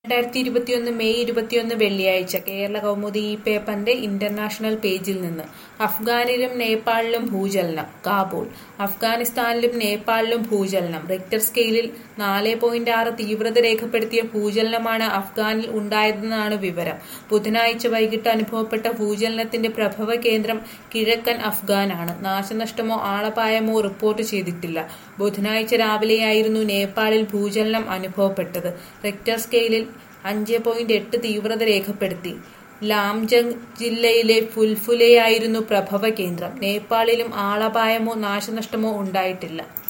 രണ്ടായിരത്തി ഇരുപത്തിയൊന്ന് മെയ് ഇരുപത്തിയൊന്ന് വെള്ളിയാഴ്ച കേരള കൗമുദി ഈ പേപ്പറിന്റെ ഇന്റർനാഷണൽ പേജിൽ നിന്ന് അഫ്ഗാനിലും നേപ്പാളിലും ഭൂചലനം കാബൂൾ അഫ്ഗാനിസ്ഥാനിലും നേപ്പാളിലും ഭൂചലനം റിക്ടർ സ്കെയിലിൽ നാല് പോയിന്റ് ആറ് തീവ്രത രേഖപ്പെടുത്തിയ ഭൂചലനമാണ് അഫ്ഗാനിൽ ഉണ്ടായതെന്നാണ് വിവരം ബുധനാഴ്ച വൈകിട്ട് അനുഭവപ്പെട്ട ഭൂചലനത്തിന്റെ പ്രഭവ കേന്ദ്രം കിഴക്കൻ അഫ്ഗാനാണ് നാശനഷ്ടമോ ആളപായമോ റിപ്പോർട്ട് ചെയ്തിട്ടില്ല ബുധനാഴ്ച രാവിലെയായിരുന്നു നേപ്പാളിൽ ഭൂചലനം അനുഭവപ്പെട്ടത് റിക്ടർ സ്കെയിലിൽ അഞ്ച് പോയിന്റ് എട്ട് തീവ്രത രേഖപ്പെടുത്തി ലാംജങ് ജില്ലയിലെ ഫുൽഫുലയായിരുന്നു പ്രഭവ കേന്ദ്രം നേപ്പാളിലും ആളപായമോ നാശനഷ്ടമോ ഉണ്ടായിട്ടില്ല